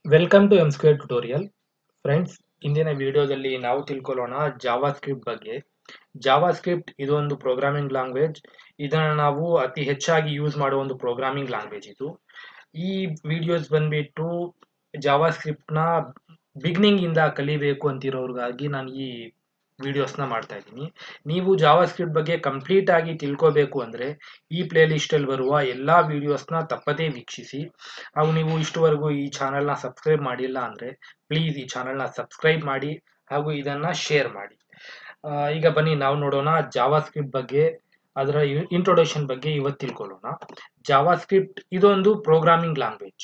welcome to M square tutorial friends ಇಂದಿನ ವಿಡಿಯೋದಲ್ಲಿ ನಾವು ತಿಳ್ಕೊಳ್ಳೋಣ ಜಾವಾ ಸ್ಕ್ರಿಪ್ಟ್ ಬಗ್ಗೆ ಜಾವಾ ಸ್ಕ್ರಿಪ್ಟ್ ಇದು ಒಂದು ಪ್ರೋಗ್ರಾಮಿಂಗ್ ಲ್ಯಾಂಗ್ವೇಜ್ ಇದನ್ನು ನಾವು ಅತಿ ಹೆಚ್ಚಾಗಿ ಯೂಸ್ ಮಾಡುವ ಒಂದು ಪ್ರೋಗ್ರಾಮಿಂಗ್ ಲ್ಯಾಂಗ್ವೇಜ್ ಇದು ಈ ವಿಡಿಯೋಸ್ ಬಂದ್ಬಿಟ್ಟು ಜಾವಾ ಸ್ಕ್ರಿಪ್ಟ್ನ ಬಿಗಿನಿಂಗ್ ಇಂದ ಕಲಿಬೇಕು ಅಂತಿರೋರ್ಗಾಗಿ ನಾನು ಈ ವಿಡಿಯೋಸ್ನ ಮಾಡ್ತಾ ಇದ್ದೀನಿ ನೀವು ಜಾವಾ ಸ್ಕ್ರಿಪ್ಟ್ ಬಗ್ಗೆ ಕಂಪ್ಲೀಟ್ ಆಗಿ ತಿಳ್ಕೋಬೇಕು ಅಂದರೆ ಈ ಪ್ಲೇ ಲಿಸ್ಟಲ್ಲಿ ಬರುವ ಎಲ್ಲ ವಿಡಿಯೋಸ್ನ ತಪ್ಪದೇ ವೀಕ್ಷಿಸಿ ಹಾಗೂ ನೀವು ಇಷ್ಟುವರೆಗೂ ಈ ಚಾನಲ್ನ ಸಬ್ಸ್ಕ್ರೈಬ್ ಮಾಡಿಲ್ಲ ಅಂದರೆ ಪ್ಲೀಸ್ ಈ ಚಾನಲ್ನ ಸಬ್ಸ್ಕ್ರೈಬ್ ಮಾಡಿ ಹಾಗೂ ಇದನ್ನು ಶೇರ್ ಮಾಡಿ ಆ, ಈಗ ಬನ್ನಿ ನಾವು ನೋಡೋಣ ಜಾವಾ ಸ್ಕ್ರಿಪ್ಟ್ ಬಗ್ಗೆ ಅದರ ಇಂಟ್ರೊಡಕ್ಷನ್ ಬಗ್ಗೆ ಇವತ್ತು ತಿಳ್ಕೊಳ್ಳೋಣ ಜಾವಾ ಸ್ಕ್ರಿಪ್ಟ್ ಇದೊಂದು ಪ್ರೋಗ್ರಾಮಿಂಗ್ ಲ್ಯಾಂಗ್ವೇಜ್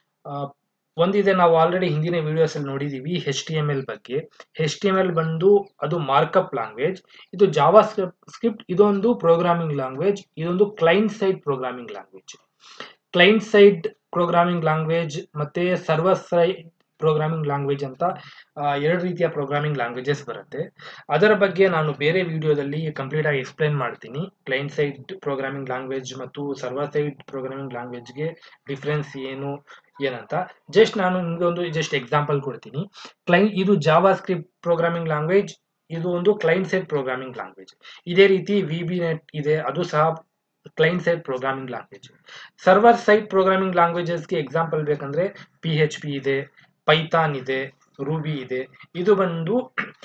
ಒಂದಿದೆ ನಾವು ಆಲ್ರೆಡಿ ಹಿಂದಿನ ವಿಡಿಯೋಸ್ ಅಲ್ಲಿ ನೋಡಿದೀವಿ ಹೆಚ್ ಟಿ ಎಮ್ ಎಲ್ ಬಗ್ಗೆ ಹೆಚ್ ಟಿ ಎಮ್ ಎಲ್ ಬಂದು ಅದು ಮಾರ್ಕಪ್ ಲ್ಯಾಂಗ್ವೇಜ್ ಇದು ಜಾವಾ ಸ್ಕ್ರಿಪ್ಟ್ ಇದೊಂದು ಪ್ರೋಗ್ರಾಮಿಂಗ್ ಲ್ಯಾಂಗ್ವೇಜ್ ಇದೊಂದು client side programming language client side programming language ಮತ್ತೆ ಸರ್ವರ್ ಸೈಡ್ ಪ್ರೋಗ್ರಾಮಿಂಗ್ ಲ್ಯಾಂಗ್ವೇಜ್ ಅಂತ ಆ, ಎರಡು ರೀತಿಯ ಪ್ರೋಗ್ರಾಮಿಂಗ್ ಲ್ಯಾಂಗ್ವೇಜಸ್ ಬರುತ್ತೆ ಅದರ ಬಗ್ಗೆ ನಾನು ಬೇರೆ ವಿಡಿಯೋದಲ್ಲಿ ಕಂಪ್ಲೀಟ್ ಆಗಿ ಎಕ್ಸ್ಪ್ಲೈನ್ ಮಾಡ್ತೀನಿ ಕ್ಲೈಂಟ್ ಸೈಡ್ ಪ್ರೋಗ್ರಾಮಿಂಗ್ ಲ್ಯಾಂಗ್ವೇಜ್ ಮತ್ತು ಸರ್ವರ್ ಸೈಡ್ ಪ್ರೋಗ್ರಾಮಿಂಗ್ ಲ್ಯಾಂಗ್ವೇಜ್ಗೆ ಡಿಫ್ರೆನ್ಸ್ ಏನು ಏನಂತ ಜಸ್ಟ್ ನಾನು ನಿಮಗೆ ಒಂದು ಜಸ್ಟ್ ಎಕ್ಸಾಂಪಲ್ ಕೊಡ್ತೀನಿ ಕ್ಲೈಂಟ್ ಇದು ಜಾವಾ ಸ್ಕ್ರಿಪ್ಟ್ ಪ್ರೋಗ್ರಾಮಿಂಗ್ ಲ್ಯಾಂಗ್ವೇಜ್ ಇದು ಒಂದು ಕ್ಲೈಂಟ್ ಸೈಡ್ ಪ್ರೋಗ್ರಾಮಿಂಗ್ ಲ್ಯಾಂಗ್ವೇಜ್ ಇದೇ ರೀತಿ ವಿ ಬಿ ನೆಟ್ ಇದೆ ಅದು ಸಹ client side programming language server side programming ಲ್ಯಾಂಗ್ವೇಜಸ್ಗೆ ಎಕ್ಸಾಂಪಲ್ ಬೇಕಂದ್ರೆ ಪಿ ಎಚ್ ಪಿ ಇದೆ ಪೈಥಾನ್ ಇದೆ ರೂಬಿ ಇದೆ ಇದು ಬಂದು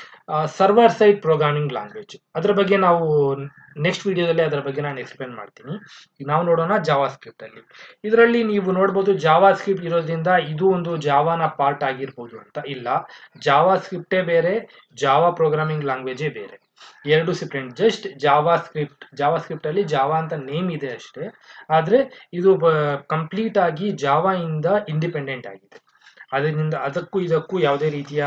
ಸರ್ವರ್ ಸೈಡ್ ಪ್ರೋಗ್ರಾಮಿಂಗ್ ಲ್ಯಾಂಗ್ವೇಜ್ ಅದರ ಬಗ್ಗೆ ನಾವು ನೆಕ್ಸ್ಟ್ ವಿಡಿಯೋದಲ್ಲಿ ಅದರ ಬಗ್ಗೆ ನಾನು ಎಕ್ಸ್ಪ್ಲೇನ್ ಮಾಡ್ತೀನಿ ಈಗ ನಾವು ನೋಡೋಣ ಜಾವಾ ಸ್ಕ್ರಿಪ್ಟ್ ಅಲ್ಲಿ ಇದರಲ್ಲಿ ನೀವು ನೋಡ್ಬೋದು ಜಾವಾ ಸ್ಕ್ರಿಪ್ಟ್ ಇರೋದ್ರಿಂದ ಇದು ಒಂದು ಜಾವಾನ ಪಾರ್ಟ್ ಆಗಿರ್ಬೋದು ಅಂತ ಇಲ್ಲ ಜಾವಾ ಸ್ಕ್ರಿಪ್ಟೇ ಬೇರೆ ಜಾವಾ ಪ್ರೋಗ್ರಾಮಿಂಗ್ ಲ್ಯಾಂಗ್ವೇಜೇ ಬೇರೆ ಎರಡು separate just JavaScript JavaScript ಅಲ್ಲಿ ಜಾವಾ ಅಂತ ನೇಮ್ ಇದೆ ಅಷ್ಟೇ ಆದ್ರೆ ಇದು ಕಂಪ್ಲೀಟ್ ಆಗಿ ಜಾವಾ ಇಂದ ಇಂಡಿಪೆಂಡೆಂಟ್ ಆಗಿದೆ ಅದರಿಂದ ಅದಕ್ಕೂ ಇದಕ್ಕೂ ಯಾವುದೇ ರೀತಿಯ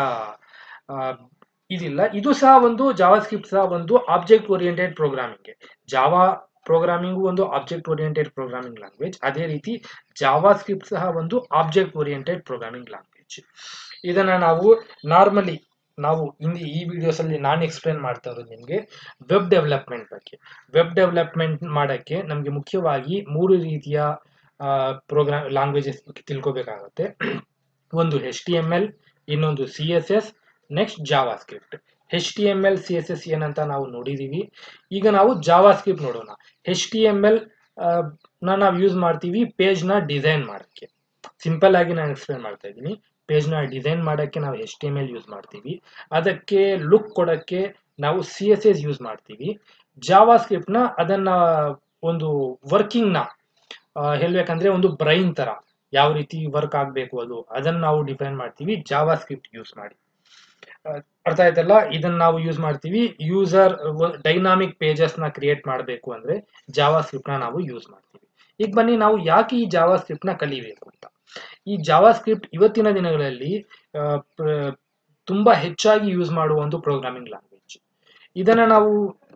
ಆ, ಇದಿಲ್ಲ ಇದು ಸಹ ಒಂದು ಜಾವಾ ಸ್ಕ್ರಿಪ್ಟ್ ಸಹ ಒಂದು object oriented programming Java programming ಒಂದು ಆಬ್ಜೆಕ್ಟ್ ಓರಿಯೆಂಟೆಡ್ ಪ್ರೋಗ್ರಾಮಿಂಗ್ ಲ್ಯಾಂಗ್ವೇಜ್ ಅದೇ ರೀತಿ ಜಾವಾ ಸ್ಕ್ರಿಪ್ಟ್ ಸಹ ಒಂದು ಆಬ್ಜೆಕ್ಟ್ ಓರಿಯೆಂಟೆಡ್ ಪ್ರೋಗ್ರಾಮಿಂಗ್ ಲ್ಯಾಂಗ್ವೇಜ್ ಇದನ್ನ ನಾವು ನಾರ್ಮಲಿ ನಾವು ಇಂದು ಈ ವಿಡಿಯೋಸ್ ಅಲ್ಲಿ ನಾನು ಎಕ್ಸ್ಪ್ಲೇನ್ ಮಾಡ್ತಾ ಇರೋದು ನಿಮಗೆ ವೆಬ್ ಡೆವಲಪ್ಮೆಂಟ್ ಬಗ್ಗೆ ವೆಬ್ ಡೆವಲಪ್ಮೆಂಟ್ ಮಾಡೋಕ್ಕೆ ನಮಗೆ ಮುಖ್ಯವಾಗಿ ಮೂರು ರೀತಿಯ ಪ್ರೋಗ್ರಾಮ್ ಲ್ಯಾಂಗ್ವೇಜಸ್ ಬಗ್ಗೆ ತಿಳ್ಕೊಬೇಕಾಗುತ್ತೆ ಒಂದು ಎಚ್ ಟಿ ಎಮ್ ಎಲ್ ಇನ್ನೊಂದು C S S next JavaScript H T M L C S S ಏನಂತ ನಾವು ನೋಡಿದೀವಿ ಈಗ ನಾವು ಜಾವಾ ಸ್ಕ್ರಿಪ್ಟ್ ನೋಡೋಣ ಎಚ್ ಟಿ ಎಮ್ ಎಲ್ ನಾವು ಯೂಸ್ ಮಾಡ್ತೀವಿ ಪೇಜ್ನ ಡಿಸೈನ್ ಮಾಡೋಕ್ಕೆ ಸಿಂಪಲ್ ಆಗಿ ನಾನು ಎಕ್ಸ್ಪ್ಲೇನ್ ಮಾಡ್ತಾ ಇದ್ದೀನಿ ಪೇಜ್ನ ಡಿಸೈನ್ ಮಾಡೋಕ್ಕೆ ನಾವು H T M L use ಮಾಡ್ತೀವಿ ಅದಕ್ಕೆ ಲುಕ್ ಕೊಡೋಕ್ಕೆ ನಾವು ಸಿ ಎಸ್ ಎಸ್ ಯೂಸ್ ಮಾಡ್ತೀವಿ ಜಾವಾ ಸ್ಕ್ರಿಪ್ಟ್ನ ಅದನ್ನ ಒಂದು ವರ್ಕಿಂಗ್ನ ಹೇಳ್ಬೇಕಂದ್ರೆ ಒಂದು ಬ್ರೈನ್ ತರ ಯಾವ ರೀತಿ ವರ್ಕ್ ಆಗಬೇಕು ಅದು ಅದನ್ನ ನಾವು ಡಿಫೈನ್ ಮಾಡ್ತೀವಿ ಜಾವಾ ಸ್ಕ್ರಿಪ್ಟ್ ಯೂಸ್ ಮಾಡಿ ಆ, ಅರ್ಥ ಆಯ್ತಲ್ಲ ಇದನ್ನ ನಾವು ಯೂಸ್ ಮಾಡ್ತೀವಿ ಯೂಸರ್ ಡೈನಾಮಿಕ್ ಪೇಜಸ್ ನ ಕ್ರಿಯೇಟ್ ಮಾಡಬೇಕು ಅಂದ್ರೆ ಜಾವಾ ಸ್ಕ್ರಿಪ್ಟ್ ನ ನಾವು ಯೂಸ್ ಮಾಡ್ತೀವಿ ಈಗ ಬನ್ನಿ ನಾವು ಯಾಕೆ ಈ ಜಾವಾ ಸ್ಕ್ರಿಪ್ಟ್ ನ ಕಲಿಬೇಕು ಅಂತ ಈ ಜಾವಾ ಸ್ಕ್ರಿಪ್ಟ್ ಇವತ್ತಿನ ದಿನಗಳಲ್ಲಿ ಆ, ಪ್ರ- ತುಂಬಾ ಹೆಚ್ಚಾಗಿ ಯೂಸ್ ಮಾಡುವ ಒಂದು ಪ್ರೋಗ್ರಾಮಿಂಗ್ ಲ್ಯಾಂಗ್ವೇಜ್ ಇದನ್ನ ನಾವು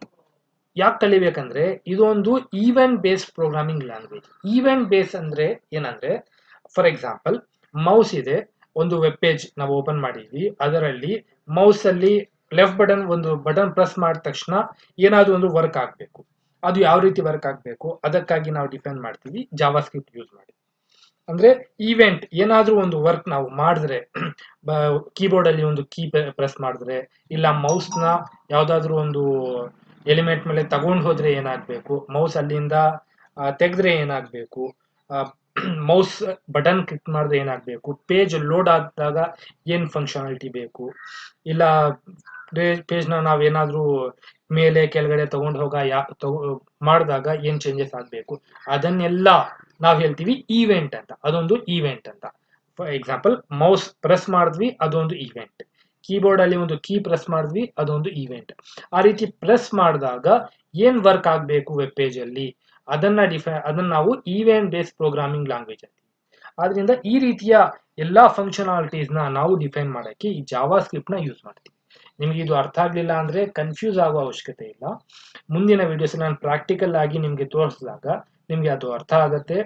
ಯಾಕೆ ಕಲಿಬೇಕಂದ್ರೆ ಇದೊಂದು event based programming language event base ಅಂದ್ರೆ ಏನಂದ್ರೆ ಫಾರ್ ಎಕ್ಸಾಂಪಲ್ ಮೌಸ್ ಇದೆ ಒಂದು ವೆಬ್ ಪೇಜ್ ನಾವು ಓಪನ್ ಮಾಡಿದ್ವಿ ಅದರಲ್ಲಿ ಮೌಸ್ ಅಲ್ಲಿ ಲೆಫ್ಟ್ ಬಟನ್ ಒಂದು ಬಟನ್ ಪ್ರೆಸ್ ಮಾಡಿದ ತಕ್ಷಣ ಏನಾದ್ರು ಒಂದು ವರ್ಕ್ ಆಗಬೇಕು ಅದು ಯಾವ ರೀತಿ ವರ್ಕ್ ಆಗಬೇಕು ಅದಕ್ಕಾಗಿ ನಾವು ಡಿಫೈನ್ ಮಾಡ್ತೀವಿ ಜಾವಾ ಸ್ಕ್ರಿಪ್ಟ್ ಯೂಸ್ ಮಾಡಿ ಅಂದ್ರೆ ಈವೆಂಟ್ ಏನಾದ್ರೂ ಒಂದು ವರ್ಕ್ ನಾವು ಮಾಡಿದ್ರೆ ಕೀಬೋರ್ಡ್ ಅಲ್ಲಿ ಒಂದು ಕೀ ಪ್ರೆಸ್ ಮಾಡಿದ್ರೆ ಇಲ್ಲ ಮೌಸ್ನ ಯಾವ್ದಾದ್ರು ಒಂದು ಎಲಿಮೆಂಟ್ ಮೇಲೆ ತಗೊಂಡು ಹೋದ್ರೆ ಏನಾಗಬೇಕು ಮೌಸ್ ಅಲ್ಲಿಂದ ತೆಗೆದ್ರೆ ಏನಾಗಬೇಕು ಮೌಸ್ ಬಟನ್ ಕ್ಲಿಕ್ ಮಾಡಿದ್ರೆ ಏನಾಗಬೇಕು ಪೇಜ್ ಲೋಡ್ ಆದಾಗ ಏನು ಫಂಕ್ಷನಾಲಿಟಿ ಬೇಕು ಇಲ್ಲ ಪೇಜ್ನ ನಾವೇನಾದ್ರೂ ಮೇಲೆ ಕೆಳಗಡೆ ತಗೊಂಡು ಹೋಗ ಯಾ ತಗೋ ಮಾಡಿದಾಗ ಏನು ಚೇಂಜಸ್ ಆಗಬೇಕು ಅದನ್ನೆಲ್ಲ ನಾವು ಹೇಳ್ತೀವಿ ಈವೆಂಟ್ ಅಂತ ಅದೊಂದು ಈವೆಂಟ್ ಅಂತ ಫಾರ್ ಎಕ್ಸಾಂಪಲ್ ಮೌಸ್ ಪ್ರೆಸ್ ಮಾಡಿದ್ವಿ ಅದೊಂದು ಈವೆಂಟ್ ಕೀಬೋರ್ಡ್ ಅಲ್ಲಿ ಒಂದು ಕೀ ಪ್ರೆಸ್ ಮಾಡಿದ್ವಿ ಅದೊಂದು ಈವೆಂಟ್ ಆ ರೀತಿ ಪ್ರೆಸ್ ಮಾಡಿದಾಗ ಏನ್ ವರ್ಕ್ ಆಗಬೇಕು ವೆಬ್ ಪೇಜ್ ಅಲ್ಲಿ ಅದನ್ನ ಡಿಫೈ ಅದನ್ನ ನಾವು ಈವೆಂಟ್ ಬೇಸ್ಡ್ ಪ್ರೋಗ್ರಾಮಿಂಗ್ ಲ್ಯಾಂಗ್ವೇಜ್ ಅಂತೀವಿ ಆದ್ರಿಂದ ಈ ರೀತಿಯ ಎಲ್ಲಾ ಫಂಕ್ಷನಾಲಿಟೀಸ್ ನ ನಾವು ಡಿಫೈನ್ ಮಾಡಕ್ಕೆ ಈ ಜಾವಾ ಸ್ಕ್ರಿಪ್ಟ್ ನ ಯೂಸ್ ಮಾಡ್ತೀವಿ ನಿಮ್ಗೆ ಇದು ಅರ್ಥ ಆಗ್ಲಿಲ್ಲ ಅಂದ್ರೆ ಕನ್ಫ್ಯೂಸ್ ಆಗೋ ಅವಶ್ಯಕತೆ ಇಲ್ಲ ಮುಂದಿನ ವಿಡಿಯೋಸ್ ನಾನು ಪ್ರಾಕ್ಟಿಕಲ್ ಆಗಿ ನಿಮ್ಗೆ ತೋರಿಸಿದಾಗ ನಿಮ್ಗೆ ಅದು ಅರ್ಥ ಆಗತ್ತೆ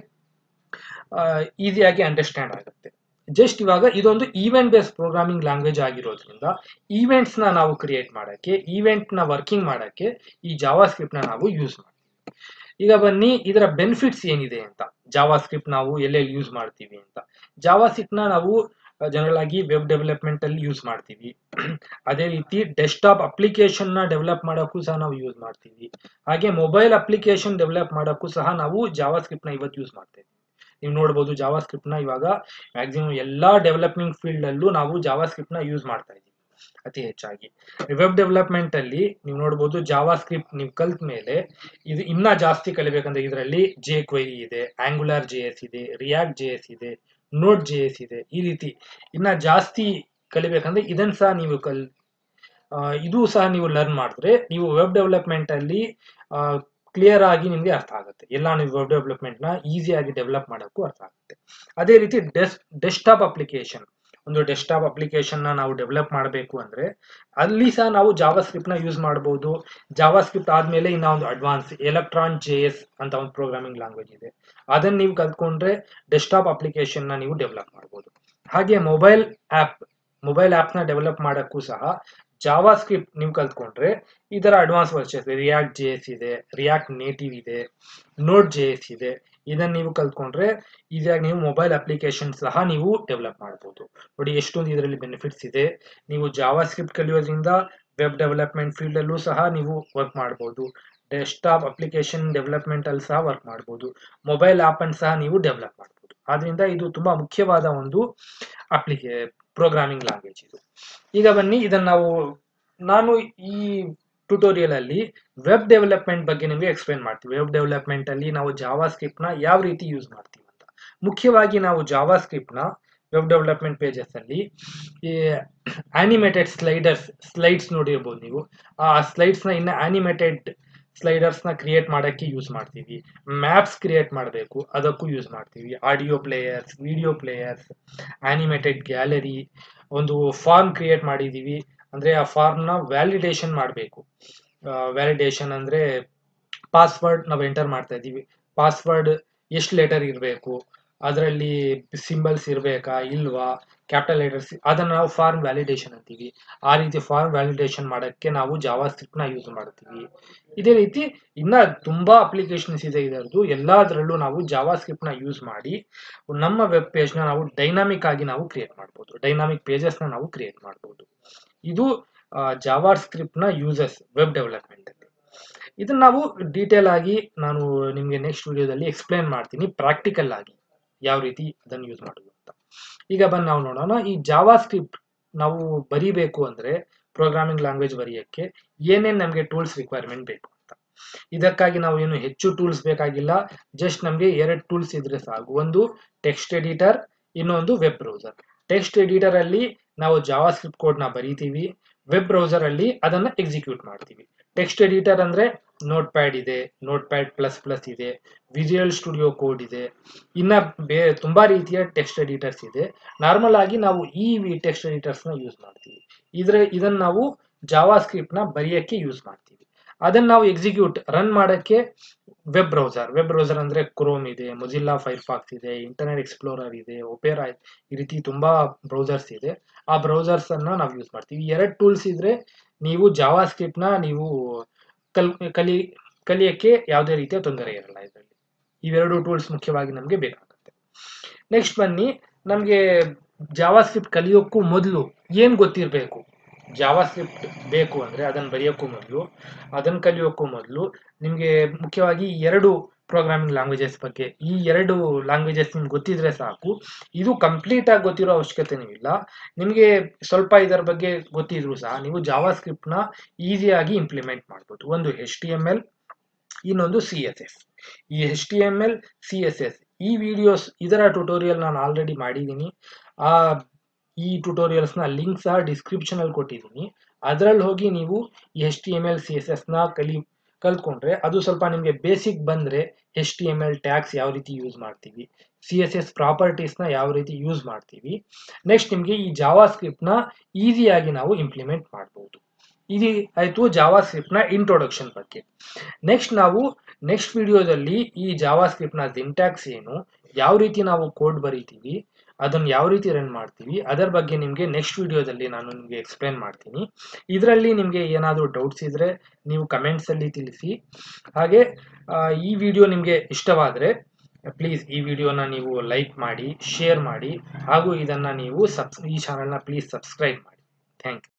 ಈಸಿಯಾಗಿ ಅಂಡರ್ಸ್ಟ್ಯಾಂಡ್ ಆಗುತ್ತೆ ಜಸ್ಟ್ ಇವಾಗ ಇದೊಂದು ಈವೆಂಟ್ ಬೇಸ್ಡ್ ಪ್ರೋಗ್ರಾಮಿಂಗ್ ಲ್ಯಾಂಗ್ವೇಜ್ ಆಗಿರೋದ್ರಿಂದ ಈವೆಂಟ್ಸ್ ನ ನಾವು ಕ್ರಿಯೇಟ್ ಮಾಡಕ್ಕೆ ಈವೆಂಟ್ ನ ವರ್ಕಿಂಗ್ ಮಾಡಕ್ಕೆ ಈ ಜಾವಾ ಸ್ಕ್ರಿಪ್ಟ್ ನ ನಾವು ಯೂಸ್ ಮಾಡ್ತೀವಿ ಈಗ ಬನ್ನಿ ಇದರ ಬೆನಿಫಿಟ್ಸ್ ಏನಿದೆ ಅಂತ ಜಾವಾ ಸ್ಕ್ರಿಪ್ಟ್ ನಾವು ಎಲ್ಲೆಲ್ಲಿ ಯೂಸ್ ಮಾಡ್ತೀವಿ ಅಂತ ಜಾವಾ ಸ್ಕ್ರಿಪ್ಟ್ ನ ನಾವು ಜನರಲ್ ಆಗಿ ವೆಬ್ ಡೆವಲಪ್ಮೆಂಟ್ ಅಲ್ಲಿ ಯೂಸ್ ಮಾಡ್ತೀವಿ ಅದೇ ರೀತಿ ಡೆಸ್ಕ್ಟಾಪ್ ಅಪ್ಲಿಕೇಶನ್ ನ ಡೆವಲಪ್ ಮಾಡೋಕ್ಕೂ ಸಹ ನಾವು ಯೂಸ್ ಮಾಡ್ತೀವಿ ಹಾಗೆ ಮೊಬೈಲ್ ಅಪ್ಲಿಕೇಶನ್ ಡೆವಲಪ್ ಮಾಡೋಕ್ಕೂ ಸಹ ನಾವು ಜಾವಾ ಸ್ಕ್ರಿಪ್ಟ್ ನ ಇವತ್ತು ಯೂಸ್ ಮಾಡ್ತೀವಿ ನೀವು ನೋಡ್ಬೋದು ಜಾವಾ ಸ್ಕ್ರಿಪ್ಟ್ ನ ಇವಾಗ ಮ್ಯಾಕ್ಸಿಮಮ್ ಎಲ್ಲಾ ಡೆವಲಪ್ಮೆಂಟ್ ಫೀಲ್ಡ್ ಅಲ್ಲೂ ನಾವು ಜಾವಾ ಸ್ಕ್ರಿಪ್ಟ್ ನ ಯೂಸ್ ಮಾಡ್ತಾ ಇದ್ದೀವಿ ಅತಿ ಹೆಚ್ಚಾಗಿ ವೆಬ್ ಡೆವಲಪ್ಮೆಂಟ್ ಅಲ್ಲಿ ನೀವು ನೋಡ್ಬೋದು ಜಾವಾ ಸ್ಕ್ರಿಪ್ಟ್ ನೀವು ಕಲ್ತ ಮೇಲೆ ಇದು ಇನ್ನ ಜಾಸ್ತಿ ಕಲಿಬೇಕಂದ್ರೆ ಇದರಲ್ಲಿ ಜೆ ಕ್ವೈರಿ ಇದೆ ಆಂಗುಲರ್ ಜೆ ಎಸ್ ಇದೆ ರಿಯಾಕ್ಟ್ ಜೆ ಎಸ್ ಇದೆ ನೋಟ್ ಜೆ ಎಸ್ ಇದೆ ಈ ರೀತಿ ಇನ್ನ ಜಾಸ್ತಿ ಕಲಿಬೇಕಂದ್ರೆ ಇದನ್ನ ಸಹ ನೀವು ಕಲ್ ಆ, ಇದು ಸಹ ನೀವು ಲರ್ನ್ ಮಾಡಿದ್ರೆ ನೀವು ವೆಬ್ ಡೆವಲಪ್ಮೆಂಟ್ ಅಲ್ಲಿ ಕ್ಲಿಯರ್ ಆಗಿ ನಿಮ್ಗೆ ಅರ್ಥ ಆಗುತ್ತೆ ಎಲ್ಲ ನೀವು ವೆಬ್ ಡೆವಲಪ್ಮೆಂಟ್ ನ ಈಸಿಯಾಗಿ ಡೆವಲಪ್ ಮಾಡೋಕ್ಕೂ ಅರ್ಥ ಆಗುತ್ತೆ ಅದೇ ರೀತಿ ಡೆಸ್ ಡೆಸ್ಕ್ಟಾಪ್ ಅಪ್ಲಿಕೇಶನ್ ಒಂದು ಡೆಸ್ಕ್ಟಾಪ್ ಅಪ್ಲಿಕೇಶನ್ ನ ನಾವು ಡೆವಲಪ್ ಮಾಡಬೇಕು ಅಂದ್ರೆ ಅಲ್ಲಿ ಸಹ ನಾವು ಜಾವಾ ಸ್ಕ್ರಿಪ್ಟ್ ನ ಯೂಸ್ ಮಾಡಬಹುದು ಜಾವಾ ಸ್ಕ್ರಿಪ್ಟ್ ಆದ್ಮೇಲೆ ಇನ್ನ ಒಂದು ಅಡ್ವಾನ್ಸ್ ಎಲೆಕ್ಟ್ರಾನ್ ಜೆ ಎಸ್ ಅಂತ ಒಂದು ಪ್ರೋಗ್ರಾಮಿಂಗ್ ಲ್ಯಾಂಗ್ವೇಜ್ ಇದೆ ಅದನ್ನ ನೀವು ಕಲ್ತ್ಕೊಂಡ್ರೆ ಡೆಸ್ಕ್ಟಾಪ್ ಅಪ್ಲಿಕೇಶನ್ ನ ನೀವು ಡೆವಲಪ್ ಮಾಡಬಹುದು ಹಾಗೆ ಮೊಬೈಲ್ ಆಪ್ ಮೊಬೈಲ್ ಆಪ್ ನ ಡೆವಲಪ್ ಮಾಡಕ್ಕೂ ಸಹ ಜಾವಾ ಸ್ಕ್ರಿಪ್ಟ್ ನೀವು ಕಲ್ತ್ಕೊಂಡ್ರೆ ಇದರ advance versions React J S ಇದೆ ರಿಯಾಕ್ಟ್ ನೇಟಿವ್ ಇದೆ ನೋಟ್ ಜೆ ಎಸ್ ಇದೆ ಇದನ್ನ ನೀವು ಕಲ್ತ್ಕೊಂಡ್ರೆ ಈಸಿಯಾಗಿ ನೀವು ಮೊಬೈಲ್ ಅಪ್ಲಿಕೇಶನ್ ಸಹ ನೀವು ಡೆವಲಪ್ ಮಾಡ್ಬೋದು ನೋಡಿ ಎಷ್ಟೊಂದು ಇದರಲ್ಲಿ ಬೆನಿಫಿಟ್ಸ್ ಇದೆ ನೀವು ಜಾವಾ ಸ್ಕ್ರಿಪ್ಟ್ ಕಲಿಯೋದ್ರಿಂದ ವೆಬ್ ಡೆವಲಪ್ಮೆಂಟ್ ಫೀಲ್ಡ್ ಅಲ್ಲೂ ಸಹ ನೀವು ವರ್ಕ್ ಮಾಡ್ಬೋದು ಡೆಸ್ಕ್ಟಾಪ್ ಅಪ್ಲಿಕೇಶನ್ ಡೆವಲಪ್ಮೆಂಟ್ ಅಲ್ಲಿ ಸಹ ವರ್ಕ್ ಮಾಡ್ಬೋದು ಮೊಬೈಲ್ ಆಪ್ ಅನ್ನು ಸಹ ನೀವು ಡೆವಲಪ್ ಮಾಡ್ಬೋದು ಆದ್ರಿಂದ ಇದು ತುಂಬಾ ಮುಖ್ಯವಾದ ಒಂದು ಅಪ್ಲಿಕೇ ಪ್ರೋಗ್ರಾಮಿಂಗ್ ಲ್ಯಾಂಗ್ವೇಜ್ ಇದು ಈಗ ಬನ್ನಿ ಇದನ್ನ ನಾವು ನಾನು ಈ ಟ್ಯುಟೋರಿಯಲ್ ಅಲ್ಲಿ ವೆಬ್ ಡೆವಲಪ್ಮೆಂಟ್ ಬಗ್ಗೆ ನಿಮಗೆ ಎಕ್ಸ್ಪ್ಲೇನ್ ಮಾಡ್ತೀವಿ ವೆಬ್ ಡೆವಲಪ್ಮೆಂಟ್ ಅಲ್ಲಿ ನಾವು ಜಾವಾ ಸ್ಕ್ರಿಪ್ಟ್ ನ ಯಾವ ರೀತಿ ಯೂಸ್ ಮಾಡ್ತೀವಿ ಅಂತ ಮುಖ್ಯವಾಗಿ ನಾವು ಜಾವಾ ಸ್ಕ್ರಿಪ್ಟ್ ನ ವೆಬ್ ಡೆವಲಪ್ಮೆಂಟ್ ಪೇಜಸ್ ಅಲ್ಲಿ ಈ ಆನಿಮೇಟೆಡ್ ಸ್ಲೈಡರ್ಸ್ ಸ್ಲೈಡ್ಸ್ ನೋಡಿರ್ಬೋದು ನೀವು ಆ ಸ್ಲೈಡ್ಸ್ ನ ಇನ್ನ ಆನಿಮೇಟೆಡ್ ಸ್ಲೈಡರ್ಸ್ ನ ಕ್ರಿಯೇಟ್ ಮಾಡಕ್ಕೆ ಯೂಸ್ ಮಾಡ್ತೀವಿ ಮ್ಯಾಪ್ಸ್ ಕ್ರಿಯೇಟ್ ಮಾಡಬೇಕು ಅದಕ್ಕೂ ಯೂಸ್ ಮಾಡ್ತೀವಿ audio players video players animated gallery ಒಂದು ಫಾರ್ಮ್ ಕ್ರಿಯೇಟ್ ಮಾಡಿದೀವಿ ಅಂದ್ರೆ ಆ ಫಾರ್ಮ್ ನ ವ್ಯಾಲಿಡೇಷನ್ ಮಾಡಬೇಕು ವ್ಯಾಲಿಡೇಷನ್ ಅಂದ್ರೆ ಪಾಸ್ವರ್ಡ್ ನಾವು ಎಂಟರ್ ಮಾಡ್ತಾ ಇದ್ದೀವಿ ಪಾಸ್ವರ್ಡ್ ಎಷ್ಟು ಲೆಟರ್ ಇರಬೇಕು ಅದರಲ್ಲಿ ಸಿಂಬಲ್ಸ್ ಇರಬೇಕಾ ಇಲ್ವಾ ಕ್ಯಾಪಿಟಲ್ ಲೆಟರ್ಸ್ ಅದನ್ನ ನಾವು ಫಾರ್ಮ್ ವ್ಯಾಲಿಡೇಷನ್ ಅಂತೀವಿ ಆ ರೀತಿ ಫಾರ್ಮ್ ವ್ಯಾಲಿಡೇಷನ್ ಮಾಡಕ್ಕೆ ನಾವು ಜಾವಾ ಸ್ಕ್ರಿಪ್ಟ್ ನ ಯೂಸ್ ಮಾಡ್ತೀವಿ ಇದೇ ರೀತಿ ಇನ್ನ ತುಂಬಾ ಅಪ್ಲಿಕೇಶನ್ಸ್ ಇದೆ ಇದರದ್ದು ಎಲ್ಲದರಲ್ಲೂ ನಾವು ಜಾವಾ ಸ್ಕ್ರಿಪ್ಟ್ ನ ಯೂಸ್ ಮಾಡಿ ನಮ್ಮ ವೆಬ್ ಪೇಜ್ ನ ನಾವು ಡೈನಾಮಿಕ್ ಆಗಿ ನಾವು ಕ್ರಿಯೇಟ್ ಮಾಡ್ಬೋದು ಡೈನಾಮಿಕ್ ಪೇಜಸ್ ನ ನಾವು ಕ್ರಿಯೇಟ್ ಮಾಡ್ಬೋದು ಇದು ಜಾವಾ ಸ್ಕ್ರಿಪ್ಟ್ ನ ಯೂಸಸ್ ವೆಬ್ ಡೆವಲಪ್ಮೆಂಟ್ ಅಲ್ಲಿ ಇದನ್ನ ನಾವು ಡೀಟೇಲ್ ಆಗಿ ನಾನು ನಿಮ್ಗೆ ನೆಕ್ಸ್ಟ್ ವಿಡಿಯೋದಲ್ಲಿ ಎಕ್ಸ್ಪ್ಲೇನ್ ಮಾಡ್ತೀನಿ ಪ್ರಾಕ್ಟಿಕಲ್ ಆಗಿ ಯಾವ ರೀತಿ ಅದನ್ನು ಯೂಸ್ ಮಾಡೋದು ಅಂತ ಈಗ ಬಂದು ನಾವು ನೋಡೋಣ ಈ ಜಾವಾ ಸ್ಕ್ರಿಪ್ಟ್ ನಾವು ಬರಿಬೇಕು ಅಂದ್ರೆ ಪ್ರೋಗ್ರಾಮಿಂಗ್ ಲ್ಯಾಂಗ್ವೇಜ್ ಬರೆಯಕ್ಕೆ ಏನೇನ್ ನಮಗೆ ಟೂಲ್ಸ್ ರಿಕ್ವೈರ್ಮೆಂಟ್ ಬೇಕು ಅಂತ ಇದಕ್ಕಾಗಿ ನಾವು ಏನು ಹೆಚ್ಚು ಟೂಲ್ಸ್ ಬೇಕಾಗಿಲ್ಲ ಜಸ್ಟ್ ನಮಗೆ ಎರಡು ಟೂಲ್ಸ್ ಇದ್ರೆ ಸಾಕು ಒಂದು ಟೆಕ್ಸ್ಟ್ ಎಡಿಟರ್ ಇನ್ನೊಂದು ವೆಬ್ ಬ್ರೌಸರ್ ಟೆಕ್ಸ್ಟ್ ಎಡಿಟರ್ ಅಲ್ಲಿ ನಾವು ಜಾವಾ ಸ್ಕ್ರಿಪ್ಟ್ ಕೋಡ್ ನ ಬರೀತೀವಿ ವೆಬ್ ಬ್ರೌಸರ್ ಅಲ್ಲಿ ಅದನ್ನ ಎಕ್ಸಿಕ್ಯೂಟ್ ಮಾಡ್ತೀವಿ ಟೆಕ್ಸ್ಟ್ ಎಡಿಟರ್ ಅಂದ್ರೆ ನೋಟ್ ಪ್ಯಾಡ್ ಇದೆ ನೋಟ್ ಪ್ಯಾಡ್ ಪ್ಲಸ್ ಪ್ಲಸ್ ಇದೆ ವಿಜುವಲ್ ಸ್ಟುಡಿಯೋ ಕೋಡ್ ಇದೆ ಇನ್ನ ಬೇರೆ ತುಂಬಾ ರೀತಿಯ ಟೆಕ್ಸ್ಟ್ ಎಡಿಟರ್ಸ್ ಇದೆ ನಾರ್ಮಲ್ ಆಗಿ ನಾವು ಈ ಟೆಕ್ಸ್ಟ್ ಎಡಿಟರ್ಸ್ ನ ಯೂಸ್ ಮಾಡ್ತೀವಿ ಇದ್ರೆ ಇದನ್ನ ನಾವು ಜಾವಾ ಸ್ಕ್ರಿಪ್ಟ್ ನ ಬರೆಯಕ್ಕೆ ಯೂಸ್ ಮಾಡ್ತೀವಿ ಅದನ್ನ ನಾವು ಎಕ್ಸಿಕ್ಯೂಟ್ ರನ್ ಮಾಡಕ್ಕೆ ವೆಬ್ ಬ್ರೌಸರ್ ವೆಬ್ ಬ್ರೌಸರ್ ಅಂದ್ರೆ ಕ್ರೋಮ್ ಇದೆ ಮೊಜಿಲ್ಲಾ ಫೈರ್ಫಾಕ್ಸ್ ಇದೆ ಇಂಟರ್ನೆಟ್ ಎಕ್ಸ್ಪ್ಲೋರರ್ ಇದೆ ಒಪೇರಾ ಈ ರೀತಿ ತುಂಬಾ ಬ್ರೌಸರ್ಸ್ ಇದೆ ಆ ಬ್ರೌಸರ್ಸ್ ಅನ್ನ ನಾವು ಯೂಸ್ ಮಾಡ್ತೀವಿ ಎರಡು ಟೂಲ್ಸ್ ಇದ್ರೆ ನೀವು ಜಾವಾ ಸ್ಕ್ರಿಪ್ಟ್ ನ ನೀವು ಕಲ್ ಕಲಿ ಕಲಿಯಕ್ಕೆ ಯಾವುದೇ ರೀತಿಯ ತೊಂದರೆ ಇರಲ್ಲ ಇದರಲ್ಲಿ ಇವೆರಡು ಟೂಲ್ಸ್ ಮುಖ್ಯವಾಗಿ ನಮಗೆ ಬೇಕಾಗುತ್ತೆ ನೆಕ್ಸ್ಟ್ ಬನ್ನಿ ನಮಗೆ ಜಾವಾ ಸ್ಕ್ರಿಪ್ಟ್ ಕಲಿಯೋಕ್ಕೂ ಮೊದಲು ಏನ್ ಗೊತ್ತಿರಬೇಕು ಜಾವಾ ಸ್ಕ್ರಿಪ್ಟ್ ಬೇಕು ಅಂದ್ರೆ ಅದನ್ನ ಬರೆಯೋಕ್ಕೂ ಮೊದಲು ಅದನ್ನ ಕಲಿಯೋಕ್ಕೂ ಮೊದಲು ನಿಮಗೆ ಮುಖ್ಯವಾಗಿ ಎರಡು ಪ್ರೋಗ್ರಾಮಿಂಗ್ ಲ್ಯಾಂಗ್ವೇಜಸ್ ಬಗ್ಗೆ ಈ ಎರಡು ಲ್ಯಾಂಗ್ವೇಜಸ್ ನಿಮ್ಗೆ ಗೊತ್ತಿದ್ರೆ ಸಾಕು ಇದು ಕಂಪ್ಲೀಟ್ ಆಗಿ ಗೊತ್ತಿರೋ ಅವಶ್ಯಕತೆನೂ ಇಲ್ಲ ನಿಮಗೆ ಸ್ವಲ್ಪ ಇದರ ಬಗ್ಗೆ ಗೊತ್ತಿದ್ರು ಸಹ ನೀವು ಜಾವಾ ಸ್ಕ್ರಿಪ್ಟ್ ನ ಈಸಿಯಾಗಿ ಇಂಪ್ಲಿಮೆಂಟ್ ಮಾಡ್ಬೋದು ಒಂದು ಎಚ್ ಟಿ ಎಮ್ ಎಲ್ ಇನ್ನೊಂದು ಸಿ ಎಸ್ ಎಸ್ ಈ H T M L C S S ಈ ವಿಡಿಯೋಸ್ ಇದರ ಟ್ಯುಟೋರಿಯಲ್ ನಾನು ಆಲ್ರೆಡಿ ಮಾಡಿದ್ದೀನಿ ಆ ಈ ಟ್ಯುಟೋರಿಯಲ್ಸ್ ನ ಲಿಂಕ್ ಸಹ ಡಿಸ್ಕ್ರಿಪ್ಷನ್ ಅಲ್ಲಿ ಕೊಟ್ಟಿದ್ದೀನಿ ಅದರಲ್ಲಿ ಹೋಗಿ ನೀವು H T M L C S S ನ ಕಲಿ ಕಲ್ತ್ಕೊಂಡ್ರೆ ಅದು ಸ್ವಲ್ಪ ನಿಮಗೆ ಬೇಸಿಕ್ ಬಂದ್ರೆ H T M L tags ಯಾವ ರೀತಿ ಯೂಸ್ ಮಾಡ್ತೀವಿ ಸಿ ಎಸ್ ಎಸ್ ಪ್ರಾಪರ್ಟೀಸ್ ನ ಯಾವ ರೀತಿ ಯೂಸ್ ಮಾಡ್ತೀವಿ ನೆಕ್ಸ್ಟ್ ನಿಮಗೆ ಈ ಜಾವಾ ಸ್ಕ್ರಿಪ್ಟ್ ನ ಈಸಿಯಾಗಿ ನಾವು ಇಂಪ್ಲಿಮೆಂಟ್ ಮಾಡಬಹುದು ಇದು ಆಯ್ತು ಜಾವಾ ಸ್ಕ್ರಿಪ್ಟ್ ನ ಇಂಟ್ರೊಡಕ್ಷನ್ ಬಗ್ಗೆ ನೆಕ್ಸ್ಟ್ ನಾವು ನೆಕ್ಸ್ಟ್ ವಿಡಿಯೋದಲ್ಲಿ ಈ ಜಾವಾ ಸ್ಕ್ರಿಪ್ಟ್ ನ ಸಿಂಟ್ಯಾಕ್ಸ್ ಏನು ಯಾವ ರೀತಿ ನಾವು ಕೋಡ್ ಬರೀತೀವಿ ಅದನ್ನ ಯಾವ ರೀತಿ ರನ್ ಮಾಡ್ತೀವಿ ಅದರ ಬಗ್ಗೆ ನಿಮಗೆ ನೆಕ್ಸ್ಟ್ ವಿಡಿಯೋದಲ್ಲಿ ನಾನು ನಿಮಗೆ ಎಕ್ಸ್ಪ್ಲೇನ್ ಮಾಡ್ತೀನಿ ಇದರಲ್ಲಿ ನಿಮಗೆ ಏನಾದರೂ ಡೌಟ್ಸ್ ಇದ್ರೆ ನೀವು ಕಮೆಂಟ್ಸ್ ಅಲ್ಲಿ ತಿಳಿಸಿ ಹಾಗೆ ಆ, ಈ ವಿಡಿಯೋ ನಿಮಗೆ ಇಷ್ಟವಾದರೆ ಪ್ಲೀಸ್ ಈ ವಿಡಿಯೋನ ನೀವು ಲೈಕ್ ಮಾಡಿ ಶೇರ್ ಮಾಡಿ ಹಾಗೂ ಇದನ್ನು ನೀವು ಸಬ್ಸ್ ಈ ಚಾನಲ್ನ ಪ್ಲೀಸ್ ಸಬ್ಸ್ಕ್ರೈಬ್ ಮಾಡಿ ಥ್ಯಾಂಕ್ ಯು